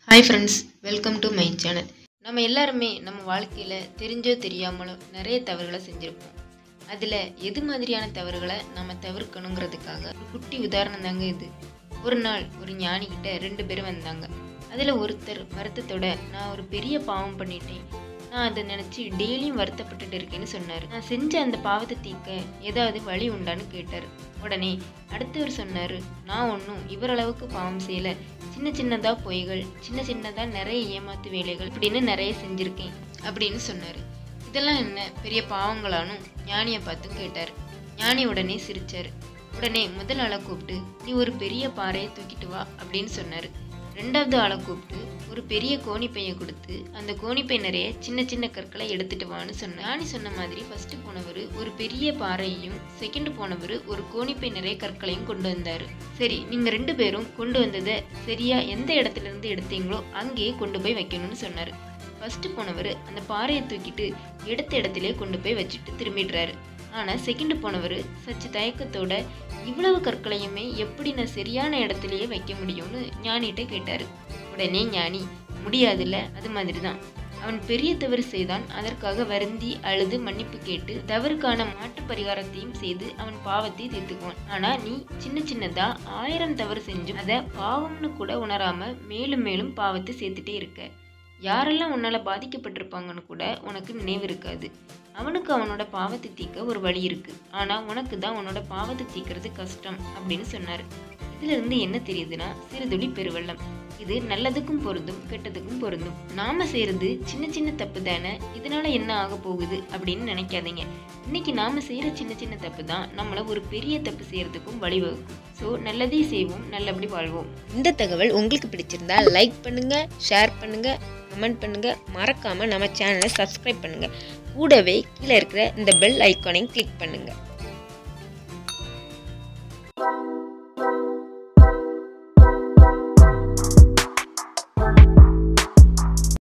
hi friends welcome to my channel நம்ம எல்லாருமே நம்ம வாழ்க்கையில் தெரிஞ்சோ தெரியாமலோ நிறைய தவறுகளை செஞ்சுருப்போம் அதில் எது மாதிரியான தவறுகளை நம்ம தவிர்க்கணுங்கிறதுக்காக ஒரு குட்டி உதாரணம் தாங்க இது ஒரு நாள் ஒரு ஞானிக்கிட்ட ரெண்டு பேரும் வந்தாங்க அதில் ஒருத்தர் வருத்தத்தோட நான் ஒரு பெரிய பாவம் பண்ணிட்டேன் நான் அதை நினச்சி டெய்லியும் வருத்தப்பட்டுட்டு இருக்கேன்னு சொன்னார் நான் செஞ்ச அந்த பாவத்தை தீர்க்க ஏதாவது வழி உண்டான்னு கேட்டார் உடனே அடுத்தவர் சொன்னார் நான் ஒன்றும் இவரளவுக்கு பாவம் செய்யலை சின்ன சின்னதாக பொய்கள் சின்ன சின்னதாக நிறைய ஏமாத்து வேலைகள் இப்படின்னு நிறைய செஞ்சுருக்கேன் அப்படின்னு சொன்னார் இதெல்லாம் என்ன பெரிய பாவங்களானும் ஞானியை பார்த்தும் கேட்டார் ஞானி உடனே சிரிச்சார் உடனே முதல் ஆளை கூப்பிட்டு நீ ஒரு பெரிய பாறையை தூக்கிட்டு வா அப்படின்னு சொன்னார் ரெண்டாவது ஆளை கூப்பிட்டு ஒரு பெரிய கோணிப்பையை கொடுத்து அந்த கோணிப்பை நிறைய சின்ன சின்ன கற்களை எடுத்துட்டு வான்னு சொன்னார் ஞானி சொன்ன மாதிரி ஃபர்ஸ்ட் போனவர் ஒரு பெரிய பாறையையும் செகண்ட் போனவர் ஒரு கோணிப்பை நிறைய கற்களையும் கொண்டு வந்தார் சரி நீங்க ரெண்டு பேரும் கொண்டு வந்ததை சரியா எந்த இடத்துல இருந்து எடுத்தீங்களோ அங்கேயே கொண்டு போய் வைக்கணும்னு சொன்னார் ஃபர்ஸ்ட் போனவர் அந்த பாறையை தூக்கிட்டு எடுத்த இடத்திலே கொண்டு போய் வச்சுட்டு திரும்பிடுறாரு ஆனால் செகண்ட் போனவர் சற்று தயக்கத்தோட இவ்வளவு கற்களையுமே எப்படி நான் சரியான இடத்துலயே வைக்க முடியும்னு ஞானிகிட்ட கேட்டார் உடனே ஞானி முடியாதுல்ல அது மாதிரி தான் அவன் பெரிய தவறு செய்தான் அதற்காக வருந்தி அழுது மன்னிப்பு கேட்டு தவறுக்கான மாற்று பரிகாரத்தையும் செய்து அவன் பாவத்தை தீர்த்துக்குவான் ஆனா நீ சின்ன சின்னதா ஆயிரம் தவறு செஞ்சும் அதை பாவம்னு கூட உணராம மேலும் மேலும் பாவத்தை சேர்த்துட்டே இருக்க யாரெல்லாம் உன்னால பாதிக்கப்பட்டிருப்பாங்கன்னு கூட உனக்கு நினைவு இருக்காது அவனுக்கு அவனோட பாவத்தை தீர்க்க ஒரு வழி இருக்கு ஆனா உனக்கு தான் உன்னோட பாவத்தை தீர்க்கறது கஷ்டம் அப்படின்னு சொன்னாரு இதுல இருந்து என்ன தெரியுதுன்னா சிறுதுளி பெருவெள்ளம் இது நல்லதுக்கும் பொருந்தும் கெட்டதுக்கும் பொருந்தும் நாம செய்யறது சின்ன சின்ன தப்பு தானே இதனால என்ன ஆக போகுது அப்படின்னு நினைக்காதீங்க இன்னைக்கு நாம செய்யற சின்ன சின்ன தப்பு தான் நம்மள ஒரு பெரிய தப்பு செய்யறதுக்கும் வழிவகுக்கும் ஸோ நல்லதே செய்வோம் நல்லபடி வாழ்வோம் இந்த தகவல் உங்களுக்கு பிடிச்சிருந்தா லைக் பண்ணுங்க ஷேர் பண்ணுங்க கமெண்ட் பண்ணுங்க மறக்காம நம்ம சேனலை சப்ஸ்கிரைப் பண்ணுங்க கூடவே கீழே இருக்கிற இந்த பெல் ஐக்கானையும் கிளிக் பண்ணுங்க